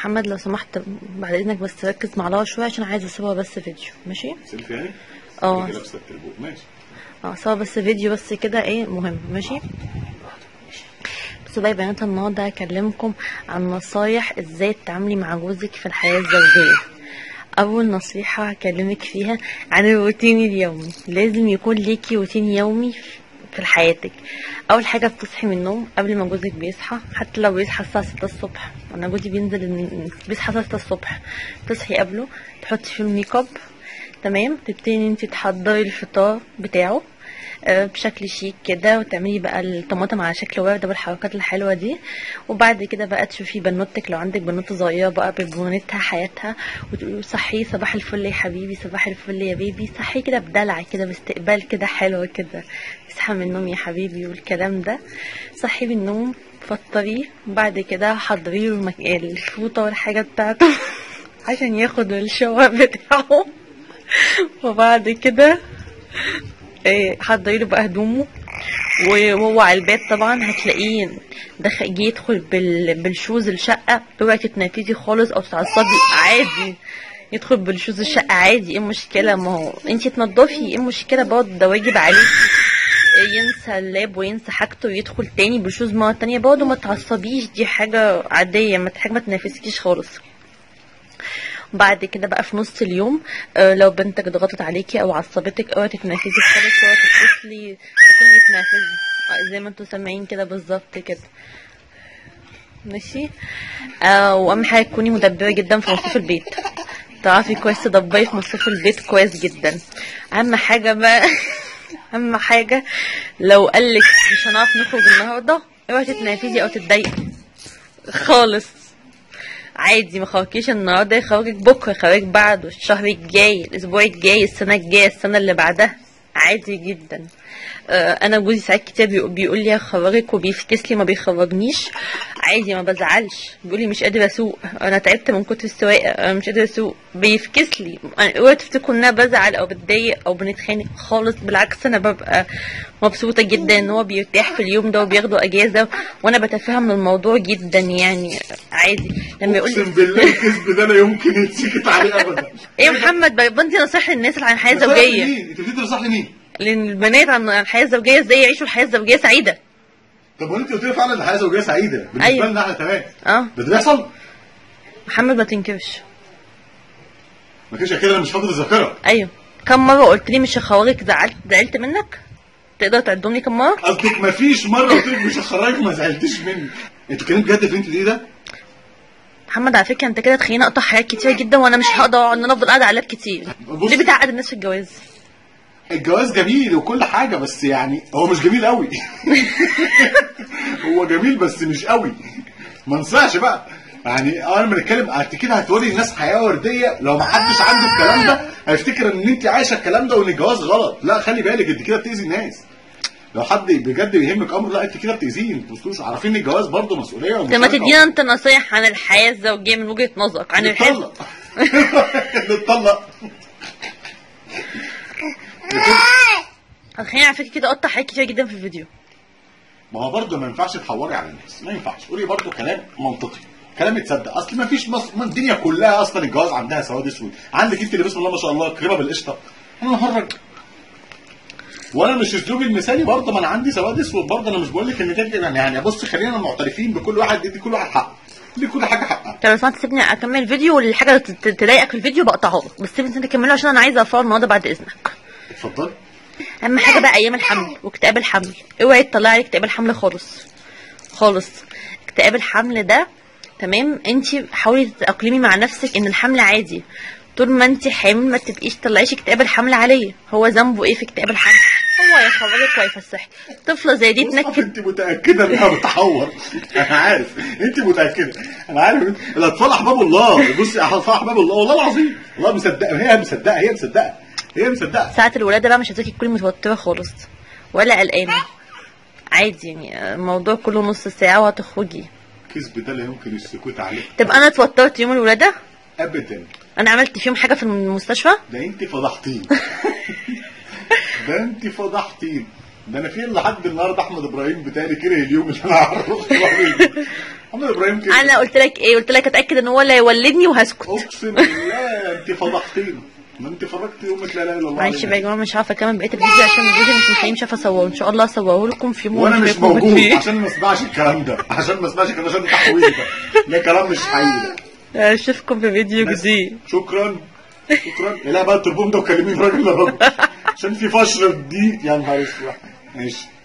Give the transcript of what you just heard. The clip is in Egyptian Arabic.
محمد لو سمحت بعد اذنك بس ركز مع لها شويه عشان عايزه اسيبها بس فيديو ماشي سيلفي يعني؟ اه. كده لابسه التلبوك ماشي اه سوا بس فيديو بس كده ايه مهم ماشي بس بقى يا بنات النهارده هكلمكم عن نصايح ازاي تتعاملي مع جوزك في الحياه الزوجيه اول نصيحه هكلمك فيها عن الروتين اليومي لازم يكون ليكي روتين يومي في حياتك اول حاجه بتصحي من النوم قبل ما جوزك بيصحى حتى لو بيصحى الساعه 6 الصبح انا جوزي بينزل من- بيصحى الساعه 6 الصبح تصحي قبله تحطي فيه الميك اب تمام تبتدي ان انت تحضري الفطار بتاعه آه، بشكل شيك كده وتعملي بقى الطماطم على شكل ورده والحركات الحلوه دي وبعد كده بقى تشوفي بنوتك لو عندك بنوته صغيره بقى ببنوتها حياتها وتقولي له صحيه صباح الفل يا حبيبي صباح الفل يا بيبي صحيه كده بدلع كده باستقبال كده حلو كده اصحى من النوم يا حبيبي والكلام ده صحي من النوم فطريه وبعد كده حضري له المك... الفوطه والحاجه بتاعته عشان ياخد الشاور بتاعه وبعد كده إيه، حضري له بقى هدومه وهو على الباب طبعا هتلاقيه دخل جه يدخل بال... بالشوز الشقه اوعي تتنرفزي خالص او تتعصبي عادي يدخل بالشوز الشقه عادي ايه المشكله ما هو انتي تنضفي ايه المشكله برضه ده واجب عليكي ينسى اللاب وينسى حاجته ويدخل تاني بالشوز مره تانية برضه ما تعصبيش دي حاجه عاديه ما حاجه ما تنافسكيش خالص بعد كده بقى في نص اليوم آه، لو بنتك ضغطت عليكي او عصبتك اوعي تتنرفزي خالص اوعي تتصلي تكوني تنرفزي آه، زي ما انتوا سامعين كده بالظبط كده ماشي آه واهم حاجه تكوني مدبره جدا في مصروف البيت تعرفي كويس تدبري في مصروف البيت كويس جدا اهم حاجه بقى اهم حاجه لو قالك مش هنعرف نخرج النهارده اوعي تتنرفزي او تتضايقي خالص عادي ما خرجكيش النهارده يخرجك بكره يخرجك بعده الشهر الجاي الاسبوع الجاي السنه الجايه السنه اللي بعدها عادي جدا آه، انا جوزي ساعات كتير بيقول, بيقول لي هخرجك وبيفكس لي ما بيخرجنيش عادي ما بزعلش بيقول لي مش قادر اسوق انا تعبت من كتر السواقه انا مش قادر اسوق بيفكس لي أنا- اوعوا تفتكروا ان انا بزعل او بتضايق او بنتخانق خالص بالعكس انا ببقى مبسوطه جدا ان هو بيرتاح في اليوم ده وبياخدوا اجازه وانا بتفهم الموضوع جدا يعني عادي لما يقول لي اقسم بالله الكذب ده لا يمكن يتسكت عليه ابدا ايه يا محمد بدي نصيحه للناس اللي عن الحياه نصيحة الزوجيه لمين؟ انت بتدي نصيحة لمين؟ للبنات عن الحياه الزوجيه ازاي يعيشوا الحياه الزوجيه سعيده طب وانت قلت لي فعلا الحياه زوجيه سعيده بالنسبه أيوة. لنا احنا تمام اه ده ده بيحصل؟ محمد ما تنكرش ما كانش كده انا مش فاقد الذاكره ايوه كم مره قلت لي مش هخرجك زعلت زعلت منك تقدر تعدهم لي كم مره قصدك ما فيش مره قلت لك مش هخرجك ما زعلتش مني انت بتتكلم بجد في اللي انت دي ده؟ محمد على فكره انت كده تخليني اقطع حاجات كتير جدا وانا مش هقدر ان انا افضل قاعده على اللاب كتير بص- ليه بتعقد الناس في الجواز الجواز جميل وكل حاجه بس يعني هو مش جميل قوي هو جميل بس مش قوي ما ننساش بقى يعني اه لما نتكلم انت كده هتوري الناس حياه ورديه لو ما حدش عنده الكلام ده هيفتكر ان انت عايشه الكلام ده وان الجواز غلط لا خلي بالك انت كده بتاذي الناس لو حد بجد بيهمك امر لا انت كده بتاذيه ما تبصوش عارفين ان الجواز برضه مسؤوليه طب ما ومشاركة تدينا انت نصايح عن الحياه الزوجيه من وجهه نظرك عن الحياه نتطلق نتطلق خليني على فكره كده اقطع حاجات كتير جدا في الفيديو ما هو برضه ما ينفعش تحوري على الناس ما ينفعش قولي برضه كلام منطقي كلام يتصدق اصل ما فيش مصر ما الدنيا كلها اصلا الجواز عندها سواد اسود عندك انت اللي بسم الله ما شاء الله كريمه بالقشطه انا هرج وانا مش اسلوبي المثالي برضه ما انا عندي سواد اسود برضه انا مش بقول لك ان كده يعني يعني بص خلينا معترفين بكل واحد يدي كل واحد حقه يدي كل حاجه حقها طب لو سمحت سيبني اكمل الفيديو والحاجه اللي تت- تضايقك في الفيديو بقطعها لك بس سيبني انت تكمله عشان انا عايزه افرغ النهارده بعد اذنك اتفضل اهم حاجه بقى ايام الحمل واكتئاب الحمل اوعي تطلعي عليك اكتئاب الحمل خالص خالص اكتئاب الحمل ده تمام انت حاولي تتاقلمي مع نفسك ان الحمل عادي طول ما انت حامل ما تبقيش تطلعيش اكتئاب الحمل عليه هو ذنبه ايه في اكتئاب الحمل هو هيخرجك ويفسحك طفله زي دي بص تنكد انت متاكده انها بتحور انا عارف انت متاكده انا عارف الاطفال احباب الله بصي الاطفال احباب الله والله العظيم والله مصدقه هي مصدقه هي مصدقه هي مصدقه ساعة الولادة بقى مش عايزاكي تكوني متوترة خالص ولا قلقانة عادي يعني الموضوع كله نص ساعة وهتخرجي الكذب ده لا يمكن السكوت عليه طب انا اتوترت يوم الولادة ابدا انا عملت فيهم حاجة في المستشفى ده انت فضحتين ده انت فضحتين ده انا في لحد النهارده احمد ابراهيم بتاعي كره اليوم اللي انا عرفته عليه. محمد ابراهيم كده انا قلت لك ايه قلت لك اتاكد ان هو اللي هيولدني وهسكت اقسم بالله انت فضحتينا ما انت فرجتي يومك لا اله الا الله معلش بقى علينا. يا جماعه مش عارفه اكمل بقيه الفيديو عشان الفيديو مش مخليني مش عارفه اصوره ان شاء الله اصوره لكم في يوم وانا مش هيكون موجود فيه. عشان ما اسمعش الكلام ده عشان ما اسمعش الكلام ده عشان التحويل ده ده كلام مش حقيقي ده اشوفكم في فيديو بس جديد شكرا شكرا لا بقى التربوم ده وكلميني راجل راجل عشان في فشر دي يا نهار اسود ماشي